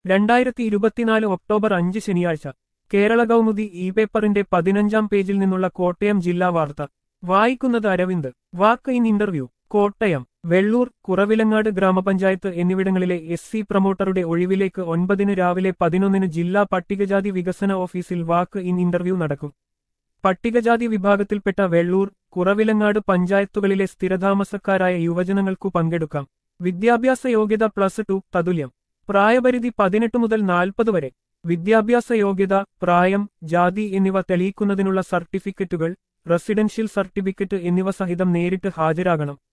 രണ്ടായിരത്തി ഇരുപത്തിനാല് ഒക്ടോബർ അഞ്ച് ശനിയാഴ്ച കേരള കൗമുദി ഇ പേപ്പറിന്റെ പതിനഞ്ചാം പേജിൽ നിന്നുള്ള കോട്ടയം ജില്ലാ വാർത്ത വായിക്കുന്നത് Aravind walk in interview Kottayam Vellur Kuravilangad ഗ്രാമപഞ്ചായത്ത് എന്നിവിടങ്ങളിലെ എസ് സി പ്രൊമോട്ടറുടെ ഒഴിവിലേക്ക് ഒൻപതിന് രാവിലെ പതിനൊന്നിന് ജില്ലാ പട്ടികജാതി വികസന ഓഫീസിൽ വാക്ക് ഇൻ ഇന്റർവ്യൂ നടക്കും പട്ടികജാതി വിഭാഗത്തിൽപ്പെട്ട വെള്ളൂർ കുറവിലങ്ങാട് പഞ്ചായത്തുകളിലെ സ്ഥിരതാമസക്കാരായ യുവജനങ്ങൾക്കു പങ്കെടുക്കാം വിദ്യാഭ്യാസ യോഗ്യത പ്ലസ് ടു തതുല്യം പ്രായപരിധി പതിനെട്ട് മുതൽ നാൽപ്പത് വരെ വിദ്യാഭ്യാസ യോഗ്യത പ്രായം ജാതി എന്നിവ തെളിയിക്കുന്നതിനുള്ള സർട്ടിഫിക്കറ്റുകൾ റെസിഡൻഷ്യൽ സർട്ടിഫിക്കറ്റ് എന്നിവ സഹിതം നേരിട്ട് ഹാജരാകണം